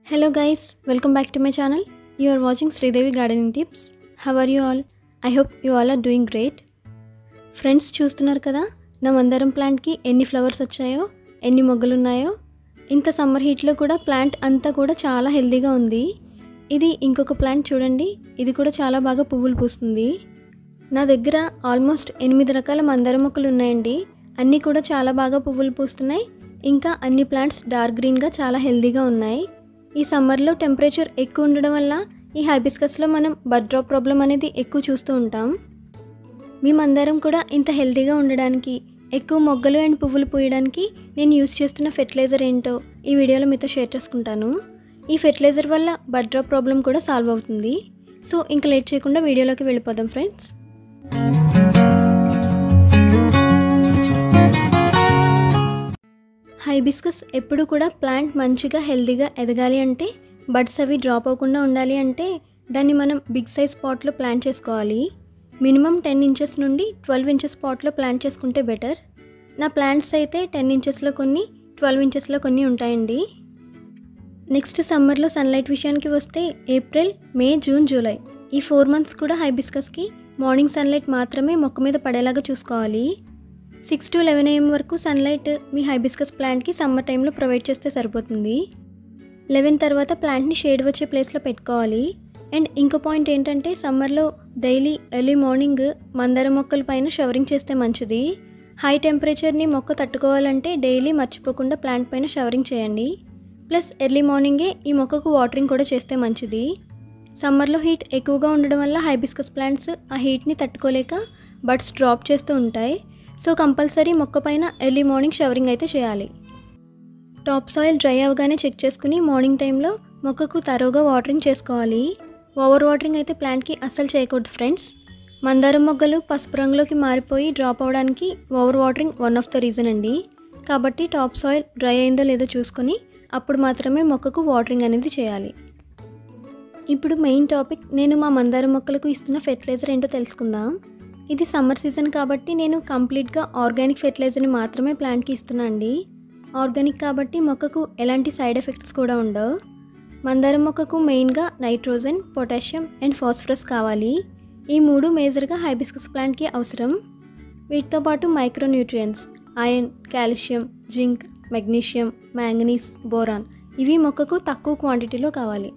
Hello guys, welcome back to my channel. You are watching Sridevi Gardening Tips. How are you all? I hope you all are doing great. Friends చూస్తున్నారు కదా నా మందారం ప్లాంట్కి ఎన్ని flowers వచ్చాయో ఎన్ని మొగ్గలు ఉన్నాయో ఇంత సమ్మర్ హీట్లో కూడా ప్లాంట్ అంతా కూడా చాలా హెల్తీగా ఉంది ఇది ఇంకొక ప్లాంట్ చూడండి ఇది కూడా చాలా బాగా పువ్వులు పూస్తుంది నా దగ్గర ఆల్మోస్ట్ ఎనిమిది రకాల మందార మొక్కలు ఉన్నాయండి అన్నీ కూడా చాలా బాగా పువ్వులు పూస్తున్నాయి ఇంకా అన్ని ప్లాంట్స్ డార్క్ గ్రీన్గా చాలా హెల్తీగా ఉన్నాయి ఈ సమ్మర్లో టెంపరేచర్ ఎక్కువ ఉండడం వల్ల ఈ హైబిస్కస్లో మనం బర్డ్ డ్రాప్ ప్రాబ్లం అనేది ఎక్కువ చూస్తూ ఉంటాం మేమందరం కూడా ఇంత హెల్తీగా ఉండడానికి ఎక్కువ మొగ్గలు అండ్ పువ్వులు పూయడానికి నేను యూస్ చేస్తున్న ఫెర్టిలైజర్ ఏంటో ఈ వీడియోలో మీతో షేర్ చేసుకుంటాను ఈ ఫెర్టిలైజర్ వల్ల బర్డ్ డ్రాప్ ప్రాబ్లం కూడా సాల్వ్ అవుతుంది సో ఇంకా లేట్ చేయకుండా వీడియోలోకి వెళ్ళిపోదాం ఫ్రెండ్స్ హైబిస్కస్ ఎప్పుడు కూడా ప్లాంట్ మంచిగా హెల్తీగా ఎదగాలి అంటే బడ్స్ అవి డ్రాప్ అవ్వకుండా ఉండాలి అంటే దాన్ని మనం బిగ్ సైజ్ పాట్లో ప్లాంట్ చేసుకోవాలి మినిమం టెన్ ఇంచెస్ నుండి ట్వెల్వ్ ఇంచెస్ పాట్లో ప్లాంట్ చేసుకుంటే బెటర్ నా ప్లాంట్స్ అయితే టెన్ ఇంచెస్లో కొన్ని ట్వెల్వ్ ఇంచెస్లో కొన్ని ఉంటాయండి నెక్స్ట్ సమ్మర్లో సన్లైట్ విషయానికి వస్తే ఏప్రిల్ మే జూన్ జూలై ఈ ఫోర్ మంత్స్ కూడా హైబిస్కస్కి మార్నింగ్ సన్లైట్ మాత్రమే మొక్క మీద పడేలాగా చూసుకోవాలి సిక్స్ టు లెవెన్ ఏఎం వరకు సన్లైట్ మీ హైబిస్కస్ ప్లాంట్కి సమ్మర్ టైంలో ప్రొవైడ్ చేస్తే సరిపోతుంది లెవెన్ తర్వాత ప్లాంట్ని షేడ్ వచ్చే ప్లేస్లో పెట్టుకోవాలి అండ్ ఇంకో పాయింట్ ఏంటంటే సమ్మర్లో డైలీ ఎర్లీ మార్నింగ్ మందార మొక్కల పైన షవరింగ్ చేస్తే మంచిది హై టెంపరేచర్ని మొక్క తట్టుకోవాలంటే డైలీ మర్చిపోకుండా ప్లాంట్ పైన షవరింగ్ చేయండి ప్లస్ ఎర్లీ మార్నింగే ఈ మొక్కకు వాటరింగ్ కూడా చేస్తే మంచిది సమ్మర్లో హీట్ ఎక్కువగా ఉండడం వల్ల హైబిస్కస్ ప్లాంట్స్ ఆ హీట్ని తట్టుకోలేక బడ్స్ డ్రాప్ చేస్తూ ఉంటాయి సో కంపల్సరీ మొక్క పైన ఎర్లీ మార్నింగ్ షవరింగ్ అయితే చేయాలి టాప్ సాయిల్ డ్రై అవగానే చెక్ చేసుకుని మార్నింగ్ టైంలో మొక్కకు తరోగా వాటరింగ్ చేసుకోవాలి ఓవర్ వాటరింగ్ అయితే ప్లాంట్కి అస్సలు చేయకూడదు ఫ్రెండ్స్ మందారం మొగ్గలు పసుపు రంగులోకి మారిపోయి డ్రాప్ అవడానికి over watering one of the reason అండి కాబట్టి టాప్ సాయిల్ డ్రై అయిందో లేదో చూసుకొని అప్పుడు మాత్రమే మొక్కకు వాటరింగ్ అనేది చేయాలి ఇప్పుడు మెయిన్ టాపిక్ నేను మా మందారం మొక్కలకు ఇస్తున్న ఫెర్టిలైజర్ ఏంటో తెలుసుకుందాం ఇది సమ్మర్ సీజన్ కాబట్టి నేను కంప్లీట్గా ఆర్గానిక్ ఫెర్టిలైజర్ని మాత్రమే ప్లాంట్కి ఇస్తున్నా అండి ఆర్గానిక్ కాబట్టి మొక్కకు ఎలాంటి సైడ్ ఎఫెక్ట్స్ కూడా ఉండవు మందారం మొక్కకు మెయిన్గా నైట్రోజన్ పొటాషియం అండ్ ఫాస్ఫరస్ కావాలి ఈ మూడు మేజర్గా హైబిస్కస్ ప్లాంట్కి అవసరం వీటితో పాటు micronutrients iron calcium zinc magnesium manganese boron ఇవి మొక్కకు తక్కువ క్వాంటిటీలో కావాలి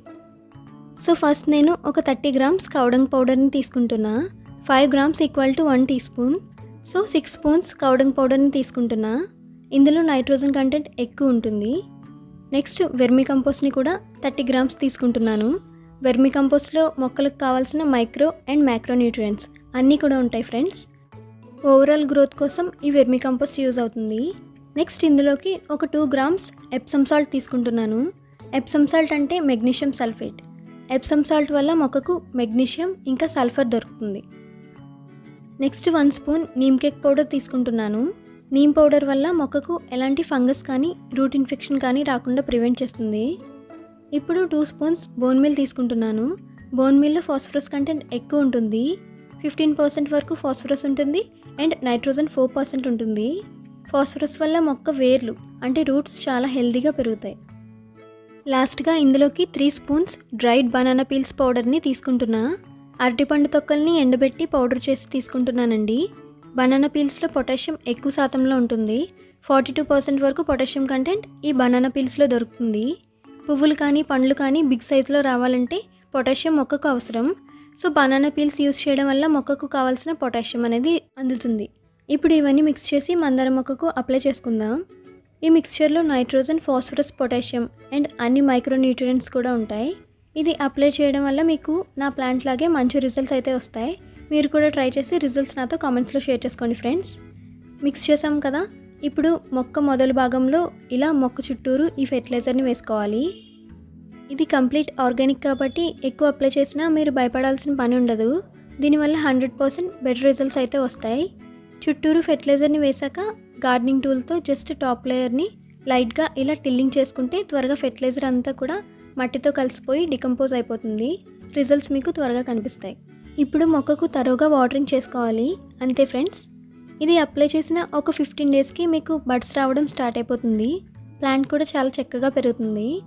సో ఫస్ట్ నేను ఒక థర్టీ గ్రామ్స్ కౌడంగ్ పౌడర్ని తీసుకుంటున్నా five grams equal to one teaspoon so six spoons cow dung పౌడర్ని తీసుకుంటున్నా ఇందులో నైట్రోజన్ కంటెంట్ ఎక్కువ ఉంటుంది నెక్స్ట్ వెర్మి కంపోస్ట్ని కూడా థర్టీ గ్రామ్స్ తీసుకుంటున్నాను వెర్మి కంపోస్ట్లో మొక్కలకు కావాల్సిన మైక్రో అండ్ మ్యాక్రో న్యూట్రియంట్స్ అన్నీ కూడా ఉంటాయి ఫ్రెండ్స్ ఓవరాల్ గ్రోత్ కోసం ఈ వెర్మి కంపోస్ట్ యూజ్ అవుతుంది నెక్స్ట్ ఇందులోకి ఒక టూ గ్రామ్స్ ఎప్సమ్ సాల్ట్ తీసుకుంటున్నాను ఎప్సమ్ సాల్ట్ అంటే మెగ్నీషియం సల్ఫేట్ ఎప్సమ్ సాల్ట్ వల్ల మొక్కకు మెగ్నీషియం ఇంకా సల్ఫర్ దొరుకుతుంది next one spoon neem cake powder తీసుకుంటున్నాను నీమ్ పౌడర్ వల్ల మొక్కకు ఎలాంటి ఫంగస్ కానీ రూట్ ఇన్ఫెక్షన్ కానీ రాకుండా ప్రివెంట్ చేస్తుంది ఇప్పుడు టూ స్పూన్స్ బోన్ మిల్ తీసుకుంటున్నాను బోన్ మిల్లో ఫాస్ఫరస్ కంటెంట్ ఎక్కువ ఉంటుంది ఫిఫ్టీన్ పర్సెంట్ వరకు ఫాస్ఫరస్ ఉంటుంది అండ్ నైట్రోజన్ ఫోర్ పర్సెంట్ ఉంటుంది ఫాస్ఫరస్ వల్ల మొక్క వేర్లు అంటే రూట్స్ చాలా హెల్తీగా పెరుగుతాయి లాస్ట్గా ఇందులోకి three spoons dried banana peels పౌడర్ని తీసుకుంటున్నా అరటిపండు తొక్కల్ని ఎండబెట్టి పౌడర్ చేసి తీసుకుంటున్నానండి బనానా పీల్స్లో పొటాషియం ఎక్కువ శాతంలో ఉంటుంది ఫార్టీ టూ పర్సెంట్ వరకు పొటాషియం కంటెంట్ ఈ బనానా పీల్స్లో దొరుకుతుంది పువ్వులు కానీ పండ్లు కానీ బిగ్ సైజులో రావాలంటే పొటాషియం మొక్కకు అవసరం సో బనానా పీల్స్ యూస్ చేయడం వల్ల మొక్కకు కావాల్సిన పొటాషియం అనేది అందుతుంది ఇప్పుడు ఇవన్నీ మిక్స్ చేసి మందార మొక్కకు అప్లై చేసుకుందాం ఈ మిక్స్చర్లో నైట్రోజన్ ఫాస్ఫరస్ పొటాషియం అండ్ అన్ని మైక్రోన్యూట్రియంట్స్ కూడా ఉంటాయి ఇది అప్లై చేయడం వల్ల మీకు నా ప్లాంట్ లాగే మంచి రిజల్ట్స్ అయితే వస్తాయి మీరు కూడా ట్రై చేసి రిజల్ట్స్ నాతో కామెంట్స్లో షేర్ చేసుకోండి ఫ్రెండ్స్ మిక్స్ చేసాం కదా ఇప్పుడు మొక్క మొదలు భాగంలో ఇలా మొక్క చుట్టూరు ఈ ఫెర్టిలైజర్ని వేసుకోవాలి ఇది కంప్లీట్ ఆర్గానిక్ కాబట్టి ఎక్కువ అప్లై చేసినా మీరు భయపడాల్సిన పని ఉండదు దీనివల్ల హండ్రెడ్ పర్సెంట్ బెటర్ రిజల్ట్స్ అయితే వస్తాయి చుట్టూరు ఫెర్టిలైజర్ని వేశాక గార్డెనింగ్ టూల్తో జస్ట్ టాప్ లేయర్ని లైట్గా ఇలా టిల్లింగ్ చేసుకుంటే త్వరగా ఫెర్టిలైజర్ అంతా కూడా మట్టితో కలిసిపోయి డికంపోజ్ అయిపోతుంది రిజల్ట్స్ మీకు త్వరగా కనిపిస్తాయి ఇప్పుడు మొక్కకు తరువుగా వాటరింగ్ చేసుకోవాలి అంతే ఫ్రెండ్స్ ఇది అప్లై చేసిన ఒక ఫిఫ్టీన్ డేస్కి మీకు బడ్స్ రావడం స్టార్ట్ అయిపోతుంది ప్లాంట్ కూడా చాలా చక్కగా పెరుగుతుంది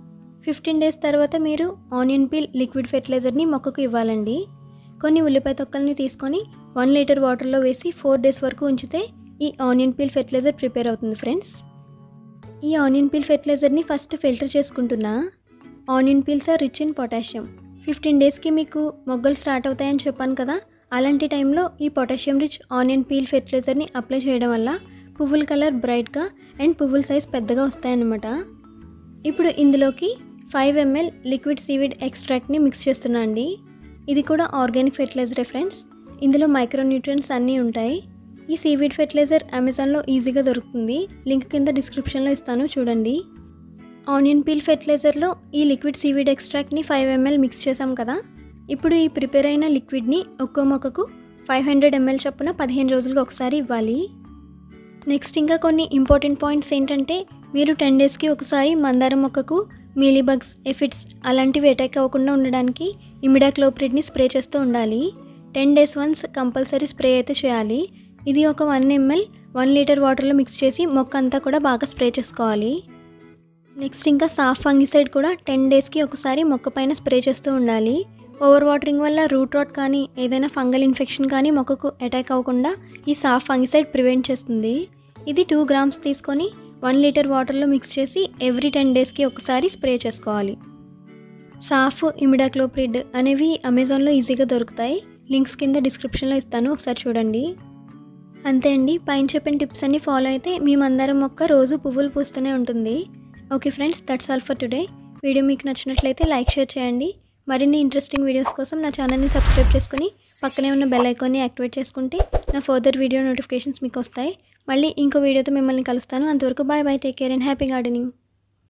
ఫిఫ్టీన్ డేస్ తర్వాత మీరు ఆనియన్ పీల్ లిక్విడ్ ఫెర్టిలైజర్ని మొక్కకు ఇవ్వాలండి కొన్ని ఉల్లిపాయ తొక్కల్ని తీసుకొని వన్ లీటర్ వాటర్లో వేసి ఫోర్ డేస్ వరకు ఉంచితే ఈ ఆనియన్ పీల్ ఫెర్టిలైజర్ ప్రిపేర్ అవుతుంది ఫ్రెండ్స్ ఈ ఆనియన్ పీల్ ఫెర్టిలైజర్ని ఫస్ట్ ఫిల్టర్ చేసుకుంటున్నా onion peels are rich in potassium fifteen డేస్కి మీకు మొగ్గలు స్టార్ట్ అవుతాయని చెప్పాను కదా అలాంటి టైంలో ఈ పొటాషియం రిచ్ ఆనియన్ పీల్ ఫెర్టిలైజర్ని అప్లై చేయడం వల్ల పువ్వుల కలర్ బ్రైట్గా అండ్ పువ్వుల సైజ్ పెద్దగా వస్తాయన్నమాట ఇప్పుడు ఇందులోకి ఫైవ్ ఎంఎల్ లిక్విడ్ సీవిడ్ ఎక్స్ట్రాక్ట్ని మిక్స్ చేస్తున్నా అండి ఇది కూడా ఆర్గానిక్ ఫెర్టిలైజరే ఫ్రెండ్స్ ఇందులో మైక్రోన్యూట్రియన్స్ అన్నీ ఉంటాయి ఈ సీవీడ్ ఫెర్టిలైజర్ అమెజాన్లో ఈజీగా దొరుకుతుంది లింక్ కింద డిస్క్రిప్షన్లో ఇస్తాను చూడండి ఆనియన్ పీల్ ఫెర్టిలైజర్లో ఈ లిక్విడ్ సీవీడ్ ఎక్స్ట్రాక్ట్ని ఫైవ్ ఎంఎల్ మిక్స్ చేసాం కదా ఇప్పుడు ఈ ప్రిపేర్ అయిన లిక్విడ్ని ఒక్కో మొక్కకు ఫైవ్ హండ్రెడ్ ఎంఎల్ చొప్పున పదిహేను రోజులకు ఒకసారి ఇవ్వాలి నెక్స్ట్ ఇంకా కొన్ని ఇంపార్టెంట్ పాయింట్స్ ఏంటంటే మీరు టెన్ డేస్కి ఒకసారి మందారం మొక్కకు మీలీబగ్స్ ఎఫిడ్స్ అలాంటివి అటాక్ అవ్వకుండా ఉండడానికి ఇమిడాక్లోప్రిడ్ని స్ప్రే చేస్తూ ఉండాలి ten days once compulsory spray అయితే చేయాలి ఇది ఒక వన్ ఎంఎల్ వన్ లీటర్ వాటర్లో మిక్స్ చేసి మొక్క అంతా కూడా బాగా స్ప్రే చేసుకోవాలి నెక్స్ట్ ఇంకా సాఫ్ ఫంగిసైడ్ కూడా టెన్ డేస్కి ఒకసారి మొక్క పైన స్ప్రే చేస్తూ ఉండాలి ఓవర్ వాటరింగ్ వల్ల రూట్ రాట్ కానీ ఏదైనా ఫంగల్ ఇన్ఫెక్షన్ కానీ మొక్కకు అటాక్ అవ్వకుండా ఈ సాఫ్ ఫంగిసైడ్ ప్రివెంట్ చేస్తుంది ఇది టూ గ్రామ్స్ తీసుకొని వన్ లీటర్ వాటర్లో మిక్స్ చేసి ఎవ్రీ టెన్ డేస్కి ఒకసారి స్ప్రే చేసుకోవాలి సాఫ్ ఇమిడాక్లోప్రిడ్ అనేవి అమెజాన్లో ఈజీగా దొరుకుతాయి లింక్స్ కింద డిస్క్రిప్షన్లో ఇస్తాను ఒకసారి చూడండి అంతే అండి పైన చెప్పిన టిప్స్ అన్ని ఫాలో అయితే మీ మందారం మొక్క రోజు పువ్వులు పూస్తూనే ఉంటుంది okay friends that's all for today video మీకు నచ్చినట్లయితే లైక్ షేర్ చేయండి మరిన్ని ఇంట్రెస్టింగ్ వీడియోస్ కోసం నా ఛానల్ని సబ్స్క్రైబ్ చేసుకుని పక్కనే ఉన్న బెల్ ఐకాన్ని యాక్టివేట్ చేసుకుంటే నా ఫర్దర్ వీడియో నోటిఫికేషన్స్ మీకు వస్తాయి మళ్ళీ ఇంకో వీడియోతో మిమ్మల్ని కలుస్తాను అంతవరకు bye bye take care and happy gardening